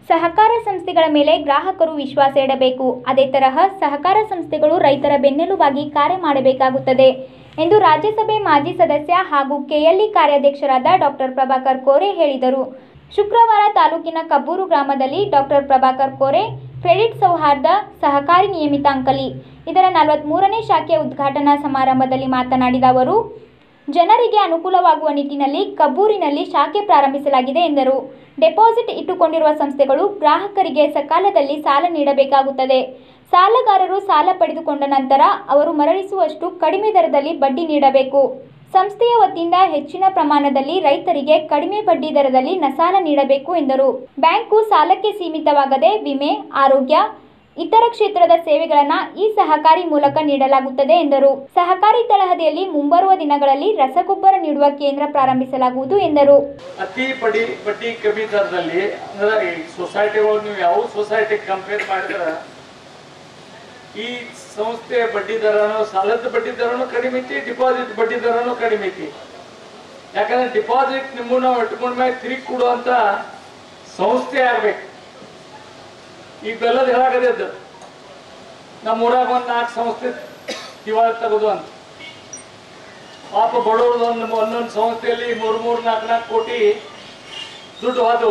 ಸಹಕಾರ ಸಂಸ್ಥೆಗಳ ಮೇಲೆ ಗ್ರಾಹಕರು ವಿಶ್ವಾಸ ಇಡಬೇಕು ಅದೇ ತರಹ ಸಹಕಾರ ಸಂಸ್ಥೆಗಳು ರೈತರ ಬೆನ್ನೆಲುಬಾಗಿ ಕಾರ್ಯ ಮಾಡಬೇಕಾಗುತ್ತದೆ ಎಂದು ರಾಜ್ಯಸಭೆ ಮಾಜಿ ಸದಸ್ಯ ಹಾಗೂ ಕೆಎಲ್ಇ ಕಾರ್ಯಾಧ್ಯಕ್ಷರಾದ ಡಾಕ್ಟರ್ ಪ್ರಭಾಕರ್ ಕೋರೆ ಹೇಳಿದರು ಶುಕ್ರವಾರ ತಾಲೂಕಿನ ಕಬ್ಬೂರು ಗ್ರಾಮದಲ್ಲಿ ಡಾಕ್ಟರ್ ಪ್ರಭಾಕರ್ ಕೋರೆ ಕ್ರೆಡಿಟ್ ಸೌಹಾರ್ದ ಸಹಕಾರಿ ನಿಯಮಿತ ಅಂಕಲಿ ಇದರ ನಲವತ್ತ್ಮೂರನೇ ಶಾಖೆಯ ಉದ್ಘಾಟನಾ ಸಮಾರಂಭದಲ್ಲಿ ಮಾತನಾಡಿದ ಅವರು ಜನರಿಗೆ ಅನುಕೂಲವಾಗುವ ನಿಟ್ಟಿನಲ್ಲಿ ಕಬ್ಬೂರಿನಲ್ಲಿ ಶಾಖೆ ಪ್ರಾರಂಭಿಸಲಾಗಿದೆ ಎಂದರು ಡೆಪಾಸಿಟ್ ಇಟ್ಟುಕೊಂಡಿರುವ ಸಂಸ್ಥೆಗಳು ಗ್ರಾಹಕರಿಗೆ ಸಕಾಲದಲ್ಲಿ ಸಾಲ ನೀಡಬೇಕಾಗುತ್ತದೆ ಸಾಲಗಾರರು ಸಾಲ ಪಡೆದುಕೊಂಡ ನಂತರ ಅವರು ಮರಳಿಸುವಷ್ಟು ಕಡಿಮೆ ದರದಲ್ಲಿ ಬಡ್ಡಿ ನೀಡಬೇಕು ಸಂಸ್ಥೆಯ ವತಿಯಿಂದ ಹೆಚ್ಚಿನ ಪ್ರಮಾಣದಲ್ಲಿ ರೈತರಿಗೆ ಕಡಿಮೆ ಬಡ್ಡಿ ದರದಲ್ಲಿ ನಸಾಲ ನೀಡಬೇಕು ಎಂದರು ಬ್ಯಾಂಕು ಸಾಲಕ್ಕೆ ಸೀಮಿತವಾಗದೆ ವಿಮೆ ಆರೋಗ್ಯ ಇತರ ಕ್ಷೇತ್ರದ ಸೇವೆಗಳನ್ನು ಈ ಸಹಕಾರಿ ಮೂಲಕ ನೀಡಲಾಗುತ್ತದೆ ಎಂದರು ಸಹಕಾರಿ ತಳಹದಿಯಲ್ಲಿ ಮುಂಬರುವ ದಿನಗಳಲ್ಲಿ ರಸಗೊಬ್ಬರ ನೀಡುವ ಕೇಂದ್ರ ಪ್ರಾರಂಭಿಸಲಾಗುವುದು ಎಂದರು ಅತಿ ಬಡ್ಡಿ ಬಡ್ಡಿ ಕಮ್ಮಿ ದರದಲ್ಲಿ ಅಂದ್ರೆ ಈ ಸೊಸೈಟಿಗಳು ನೀವು ಯಾವ ಸೊಸೈಟಿ ಕಂಪೇರ್ ಮಾಡಿದ್ರೆ ಈ ಸಂಸ್ಥೆ ಬಡ್ಡಿ ದರನು ಸಾಲದ ಬಡ್ಡಿ ದರನು ಕಡಿಮೆ ಐತಿ ಡಿಪಾಸಿಟ್ ಬಡ್ಡಿ ದರನು ಕಡಿಮೆ ಐತಿ ಯಾಕಂದ್ರೆ ಡಿಪಾಸಿಟ್ ನಿಮ್ಮನ್ನ ಇಟ್ಕೊಂಡ ಮೇಲೆ ತಿರುಗಿ ಕೊಡುವಂತ ಸಂಸ್ಥೆ ಆಗ್ಬೇಕು ಈಗ ಬೆಲ್ಲದ ಹೇಳಾಗದ್ದು ನಮ್ಮ ಊರಾಗ ಒಂದು ನಾಲ್ಕು ಸಂಸ್ಥೆ ದಿವಾಳಿ ತೆಗೆದು ಅಂತ ಪಾಪ ಬಡವರು ಒಂದು ಒಂದೊಂದು ಸಂಸ್ಥೆಯಲ್ಲಿ ಮೂರು ಮೂರು ನಾಲ್ಕು ನಾಲ್ಕು ಕೋಟಿ ದುಡ್ಡು ಹೋದವು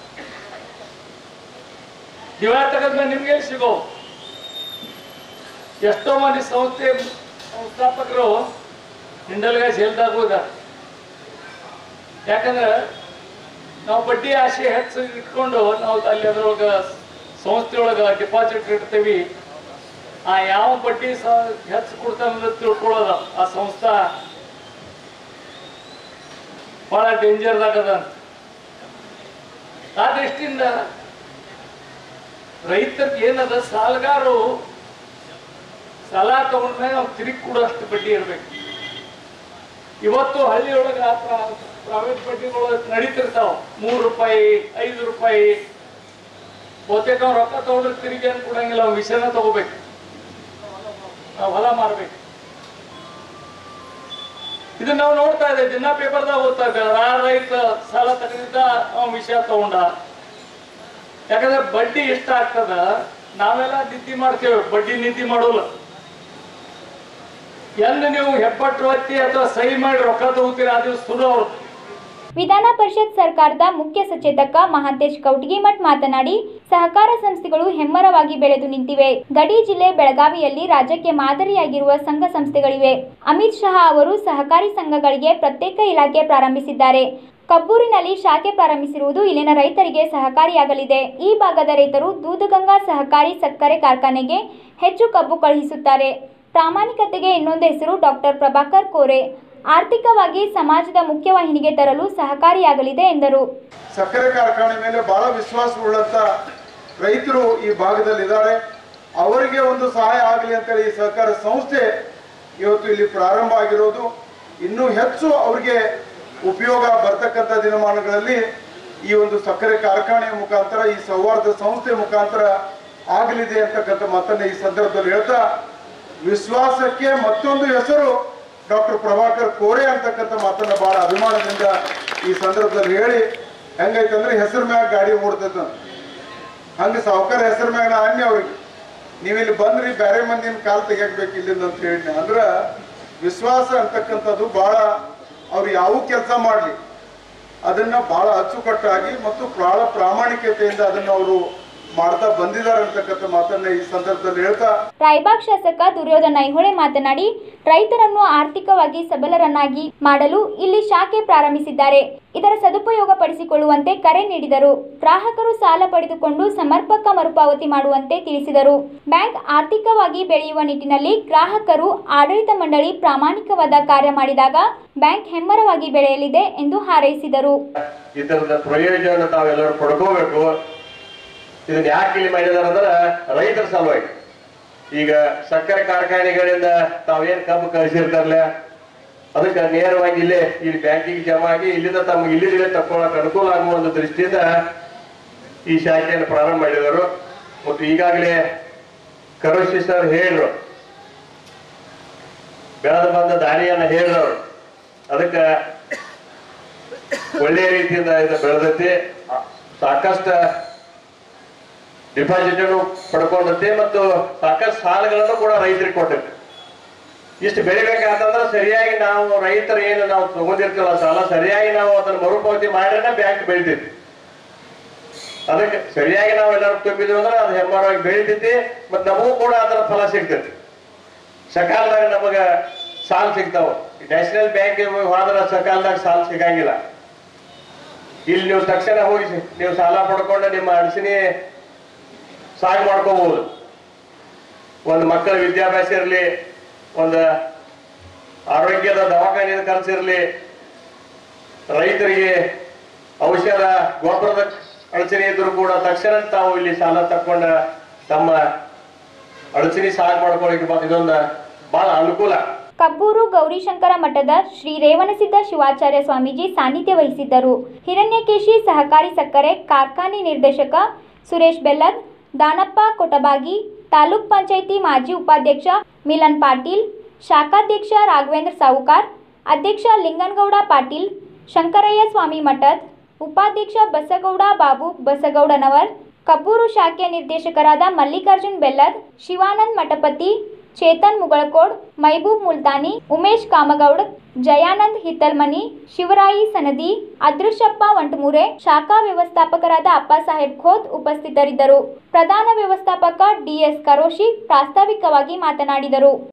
ದಿವಾಳಿ ತೆಗೆದ್ಮೇಲೆ ನಿಮ್ಗೆ ಎಲ್ಲಿ ಸಿಗೋ ಎಷ್ಟೋ ಮಂದಿ ಸಂಸ್ಥೆ ಸಂಸ್ಥಾಪಕರು ಹಿಂಡಲ್ಗಾಯಿ ಸೇಲ್ದಾಗ ಹೋದಾರೆ ಯಾಕಂದ್ರೆ ನಾವು ಬಡ್ಡಿ ಆಸೆ ಹೆಚ್ಚು ಇಟ್ಕೊಂಡು ನಾವು ಅಲ್ಲಿ ಅದ್ರೊಳಗ ಸಂಸ್ಥೆಯೊಳಗ ಡಿಪಾಸಿಟ್ ಇಡ್ತೀವಿ ಆ ಯಾವ ಬಡ್ಡಿ ಸ ಹೆಚ್ಚು ಕೊಡ್ತಾನ ತಿಳ್ಕೊಳ್ಳೋದ ಆ ಸಂಸ್ಥಾ ಬಹಳ ಡೇಂಜರ್ದಾಗದ ಅಂತ ಆ ದೃಷ್ಟಿಯಿಂದ ರೈತರಿಗೆ ಏನದ ಸಾಲಗಾರರು ಸಾಲ ತಗೊಂಡ್ಮೇಲೆ ಅವ್ನು ತಿರುಗಿ ಕೊಡೋಷ್ಟು ಬಡ್ಡಿ ಇರ್ಬೇಕು ಇವತ್ತು ಹಳ್ಳಿಯೊಳಗ ಪ್ರೈವೇಟ್ ಬಡ್ಡಿಗಳು ನಡೀತಿರ್ತಾವ ಮೂರು ರೂಪಾಯಿ ಐದು ರೂಪಾಯಿ ಬಹುತೇಕ ಅವ್ನು ರೊಕ್ಕ ತಗೊಂಡ್ರೆ ತಿರುಗಿ ಏನು ಕೊಡಂಗಿಲ್ಲ ಅವ್ನು ವಿಷಯನ ತಗೋಬೇಕು ನಾವು ಹೊಲ ಮಾರ್ಬೇಕು ಇದನ್ನ ನಾವು ನೋಡ್ತಾ ಇದ್ದೇವೆ ದಿನ ಪೇಪರ್ದಾಗ ಓದ್ತಾ ಇದ್ದೇವೆ ಆ ರೈತ ಸಾಲ ತಗೊಂಡಿದ್ದ ಅವ್ನು ವಿಷಯ ತಗೊಂಡ ಯಾಕಂದ್ರೆ ಬಡ್ಡಿ ಎಷ್ಟು ಆಗ್ತದ ನಾವೆಲ್ಲ ನೀತಿ ಮಾಡ್ತೇವೆ ಬಡ್ಡಿ ನೀತಿ ಮಾಡೋಲ್ಲ ಎಂದು ನೀವು ಹೆಬ್ಬಟ್ಟು ಒತ್ತಿ ಅಥವಾ ಸಹಿ ಮಾಡಿ ರೊಕ್ಕ ತಗೋತೀರ ಅದು ಶುರು ಅವ್ರು ವಿಧಾನ ಪರಿಷತ್ ಸರ್ಕಾರದ ಮುಖ್ಯ ಸಚೇತಕ ಮಹಾಂತೇಶ್ ಕೌಟಗಿಮಠ್ ಮಾತನಾಡಿ ಸಹಕಾರ ಸಂಸ್ಥೆಗಳು ಹೆಮ್ಮರವಾಗಿ ಬೆಳೆದು ನಿಂತಿವೆ ಗಡಿ ಜಿಲ್ಲೆ ಬೆಳಗಾವಿಯಲ್ಲಿ ರಾಜ್ಯಕ್ಕೆ ಮಾದರಿಯಾಗಿರುವ ಸಂಘ ಸಂಸ್ಥೆಗಳಿವೆ ಅಮಿತ್ ಶಹಾ ಅವರು ಸಹಕಾರಿ ಸಂಘಗಳಿಗೆ ಪ್ರತ್ಯೇಕ ಇಲಾಖೆ ಪ್ರಾರಂಭಿಸಿದ್ದಾರೆ ಕಬ್ಬೂರಿನಲ್ಲಿ ಶಾಖೆ ಪ್ರಾರಂಭಿಸಿರುವುದು ಇಲ್ಲಿನ ರೈತರಿಗೆ ಸಹಕಾರಿಯಾಗಲಿದೆ ಈ ಭಾಗದ ರೈತರು ದೂದಗಂಗಾ ಸಹಕಾರಿ ಸಕ್ಕರೆ ಕಾರ್ಖಾನೆಗೆ ಹೆಚ್ಚು ಕಬ್ಬು ಕಳುಹಿಸುತ್ತಾರೆ ಪ್ರಾಮಾಣಿಕತೆಗೆ ಇನ್ನೊಂದು ಹೆಸರು ಡಾಕ್ಟರ್ ಪ್ರಭಾಕರ್ ಕೋರೆ ಆರ್ಥಿಕವಾಗಿ ಸಮಾಜದ ಮುಖ್ಯವಾಹಿನಿಗೆ ತರಲು ಸಹಕಾರಿಯಾಗಲಿದೆ ಎಂದರು ಸಕ್ಕರೆ ಕಾರ್ಖಾನೆ ಮೇಲೆ ಬಹಳ ವಿಶ್ವಾಸವುಳ್ಳಂತ ರೈತರು ಈ ಭಾಗದಲ್ಲಿ ಇದ್ದಾರೆ ಅವರಿಗೆ ಒಂದು ಸಹಾಯ ಆಗಲಿ ಅಂತೇಳಿ ಈ ಸಹಕಾರ ಸಂಸ್ಥೆ ಇವತ್ತು ಇಲ್ಲಿ ಪ್ರಾರಂಭ ಆಗಿರೋದು ಇನ್ನೂ ಹೆಚ್ಚು ಅವರಿಗೆ ಉಪಯೋಗ ಬರ್ತಕ್ಕಂಥ ದಿನಮಾನಗಳಲ್ಲಿ ಈ ಒಂದು ಸಕ್ಕರೆ ಕಾರ್ಖಾನೆಯ ಮುಖಾಂತರ ಈ ಸೌಹಾರ್ದ ಸಂಸ್ಥೆ ಮುಖಾಂತರ ಆಗಲಿದೆ ಅಂತಕ್ಕಂಥ ಮಾತನ್ನ ಈ ಸಂದರ್ಭದಲ್ಲಿ ಹೇಳ್ತಾ ವಿಶ್ವಾಸಕ್ಕೆ ಮತ್ತೊಂದು ಹೆಸರು ಡಾಕ್ಟರ್ ಪ್ರಭಾಕರ್ ಕೋರೆ ಅಂತಕ್ಕಂಥ ಮಾತನ್ನ ಬಹಳ ಅಭಿಮಾನದಿಂದ ಈ ಸಂದರ್ಭದಲ್ಲಿ ಹೇಳಿ ಹೆಂಗೈತಂದ್ರೆ ಹೆಸರು ಮ್ಯಾಗ ಗಾಡಿ ಓಡ್ತೈತ ಹಂಗ ಸಾವುಕಾರ ಹೆಸರು ಮ್ಯಾಗ ನಾ ಅನ್ನಿ ಅವ್ರಿಗೆ ನೀವಿಲ್ಲಿ ಬಂದ್ರಿ ಬೇರೆ ಮಂದಿನ ಕಾಲ್ ತೆಗಿಯಬೇಕು ಇಲ್ಲಿಂದ ಅಂತ ಹೇಳಿ ಅಂದ್ರ ವಿಶ್ವಾಸ ಅಂತಕ್ಕಂಥದ್ದು ಬಹಳ ಅವ್ರು ಯಾವ ಕೆಲಸ ಮಾಡ್ಲಿ ಅದನ್ನ ಬಹಳ ಅಚ್ಚುಕಟ್ಟಾಗಿ ಮತ್ತು ಬಹಳ ಪ್ರಾಮಾಣಿಕತೆಯಿಂದ ಅದನ್ನ ಅವರು ಮಾಡ್ತಾ ಬಂದಿದ್ದಾರೆ ಅಂತಕ್ಕಂಥ ಮಾತನ್ನ ಈ ಸಂದರ್ಭದಲ್ಲಿ ಹೇಳ್ತಾ ರಾಯಬಾಗ್ ಶಾಸಕ ದುರ್ಯೋಧನ ಐಹೊಳೆ ಮಾತನಾಡಿ ರೈತರನ್ನು ಆರ್ಥಿಕವಾಗಿ ಸಬಲರನ್ನಾಗಿ ಮಾಡಲು ಇಲ್ಲಿ ಶಾಖೆ ಪ್ರಾರಂಭಿಸಿದ್ದಾರೆ ಇದರ ಸದುಪಯೋಗ ಪಡಿಸಿಕೊಳ್ಳುವಂತೆ ಕರೆ ನೀಡಿದರು ಗ್ರಾಹಕರು ಸಾಲ ಪಡೆದುಕೊಂಡು ಸಮರ್ಪಕ ಮರುಪಾವತಿ ಮಾಡುವಂತೆ ತಿಳಿಸಿದರು ಬ್ಯಾಂಕ್ ಆರ್ಥಿಕವಾಗಿ ಬೆಳೆಯುವ ನಿಟ್ಟಿನಲ್ಲಿ ಗ್ರಾಹಕರು ಆಡಳಿತ ಮಂಡಳಿ ಪ್ರಾಮಾಣಿಕವಾದ ಕಾರ್ಯ ಮಾಡಿದಾಗ ಬ್ಯಾಂಕ್ ಹೆಮ್ಮರವಾಗಿ ಬೆಳೆಯಲಿದೆ ಎಂದು ಹಾರೈಸಿದರು ಇದರದ ಪ್ರಯೋಜನ ತಾವೆಲ್ಲರೂ ಪಡ್ಕೋಬೇಕು ಇದನ್ನ ಯಾಕೆ ಇಲ್ಲಿ ಮಾಡಿದಾರೆ ಅಂದ್ರೆ ರೈತರ ಸಲುವಾಗಿ ಈಗ ಸಕ್ಕರೆ ಕಾರ್ಖಾನೆಗಳಿಂದ ತಾವೇನ್ ಕಬ್ಬು ಕಳಿಸಿರ್ತಾರಲ್ಲ ಅದಕ್ಕೆ ನೇರವಾಗಿ ಇಲ್ಲೇ ಇಲ್ಲಿ ಬ್ಯಾಂಕಿಗೆ ಜಮಾ ಆಗಿ ಇಲ್ಲಿಂದ ತಮ್ಗೆ ಇಲ್ಲಿಂದಲೇ ತಕ್ಕೊಳಕ್ ಅನುಕೂಲ ಆಗುವ ಒಂದು ದೃಷ್ಟಿಯಿಂದ ಈ ಶಾಖೆಯನ್ನು ಪ್ರಾರಂಭ ಮಾಡಿದರು ಮತ್ತು ಈಗಾಗಲೇ ಕರೋಶಿ ಸರ್ ಹೇಳಿದ್ರು ಬೆಳೆದು ಬಂದ ದಾರಿಯನ್ನ ಹೇಳಿದವರು ಅದಕ್ಕೆ ಒಳ್ಳೆಯ ರೀತಿಯಿಂದ ಇದು ಬೆಳೆದೈತಿ ಸಾಕಷ್ಟು ಡಿಪಾಸಿಟ್ ಪಡ್ಕೊಂಡಂತೆ ಮತ್ತು ಸಾಕಷ್ಟು ಸಾಲಗಳನ್ನು ಕೂಡ ರೈತರಿಗೆ ಕೊಟ್ಟಿರ್ತೀವಿ ಇಷ್ಟು ಬೆಳಿಬೇಕಂತಂದ್ರೆ ಸರಿಯಾಗಿ ನಾವು ರೈತರು ಏನು ನಾವು ತಗೊಂಡಿರ್ತೀವಲ್ಲ ಸಾಲ ಸರಿಯಾಗಿ ನಾವು ಅದನ್ನ ಮರುಪಾವತಿ ಮಾಡಿದ್ರೆ ಬ್ಯಾಂಕ್ ಬೆಳಿತೈತಿ ಅದಕ್ಕೆ ಸರಿಯಾಗಿ ನಾವು ಎಲ್ಲರೂ ತುಂಬಿದ್ವಿ ಅಂದ್ರೆ ಅದು ಹೆಮ್ಮರವಾಗಿ ಬೆಳಿತೈತಿ ಮತ್ತು ನಮಗೂ ಕೂಡ ಅದರ ಫಲ ಸಿಗ್ತೈತಿ ಸಕಾಲದಾಗ ನಮಗ ಸಾಲ ಸಿಗ್ತಾವ ನ್ಯಾಷನಲ್ ಬ್ಯಾಂಕ್ ಹೋದ್ರ ಸಕಾಲದಾಗ ಸಾಲ ಸಿಗಂಗಿಲ್ಲ ಇಲ್ಲಿ ನೀವು ತಕ್ಷಣ ಹೋಗಿ ನೀವು ಸಾಲ ಪಡ್ಕೊಂಡು ನಿಮ್ಮ ಅಡಚಣೆ ಸಾగు ಮಾಡ್ಕೋಬಹುದು ಒಂದು ಮಕ್ಕಳ ವಿದ್ಯಾಭ್ಯಾಸ ಇರಲಿ ಒಂದು ಆರೋಗ್ಯದ ದವಾಖಾನೆಯ ಖರ್ಚು ಇರಲಿ ರೈತರಿಗೆ ಔಷಧ ಗೊಬ್ಬರದ ಅಡಚಣೆ ಇದ್ರು ಕೂಡ ತಕ್ಷಣ ತಾವು ಇಲ್ಲಿ ಸಾಲ ತಕೊಂಡ ತಮ್ಮ ಅಡಚಣೆ ಸಾగు ಮಾಡ್ಕೊಳ್ಳಿಕ್ಕೆ ಬ- ಇದೊಂದು ಬಹಳ ಅನುಕೂಲ ಕಬ್ಬೂರು ಗೌರಿಶಂಕರ ಮಠದ ಶ್ರೀ ರೇವಣಸಿದ್ದ ಶಿವಾಚಾರ್ಯ ಸ್ವಾಮೀಜಿ ಸಾನ್ನಿಧ್ಯ ವಹಿಸಿದ್ದರು ಹಿರಣ್ಯಕೇಶಿ ಸಹಕಾರಿ ಸಕ್ಕರೆ ಕಾರ್ಖಾನೆ ನಿರ್ದೇಶಕ ಸುರೇಶ್ ಬೆಲ್ಲದ್ ದಾನಪ್ಪ ಕೊಟಬಾಗಿ ತಾಲೂಕ್ ಪಂಚಾಯಿತಿ ಮಾಜಿ ಉಪಾಧ್ಯಕ್ಷ ಮಿಲನ್ ಪಾಟೀಲ್ ಶಾಖಾಧ್ಯಕ್ಷ ರಾಘವೇಂದ್ರ ಸಾವುಕಾರ್ ಅಧ್ಯಕ್ಷ ಲಿಂಗನಗೌಡ ಪಾಟೀಲ್ ಶಂಕರಯ್ಯ ಸ್ವಾಮಿ ಮಠದ್ ಉಪಾಧ್ಯಕ್ಷ ಬಸಗೌಡ ಬಾಬು ಬಸಗೌಡನವರ್ ಕಬ್ಬೂರು ಶಾಖೆ ನಿರ್ದೇಶಕರಾದ ಮಲ್ಲಿಕಾರ್ಜುನ್ ಬೆಲ್ಲದ್ ಶಿವಾನಂದ್ ಮಠಪತಿ ಚೇತನ್ ಮುಗಳಕೋಡ್ ಮೈಬೂಬ್ ಮುಲ್ತಾನಿ ಉಮೇಶ್ ಕಾಮಗೌಡ್ ಜಯಾನಂದ್ ಹಿತ್ತಲ್ಮನಿ ಶಿವರಾಯಿ ಸನದಿ ಅದೃಶ್ಯಪ್ಪ ವಂಟಮೂರೆ ಶಾಖಾ ವ್ಯವಸ್ಥಾಪಕರಾದ ಅಪ್ಪಸಾಹೇಬ್ ಖೋತ್ ಉಪಸ್ಥಿತರಿದ್ದರು ಪ್ರಧಾನ ವ್ಯವಸ್ಥಾಪಕ ಡಿಎಸ್ ಕರೋಶಿ ಪ್ರಾಸ್ತಾವಿಕವಾಗಿ ಮಾತನಾಡಿದರು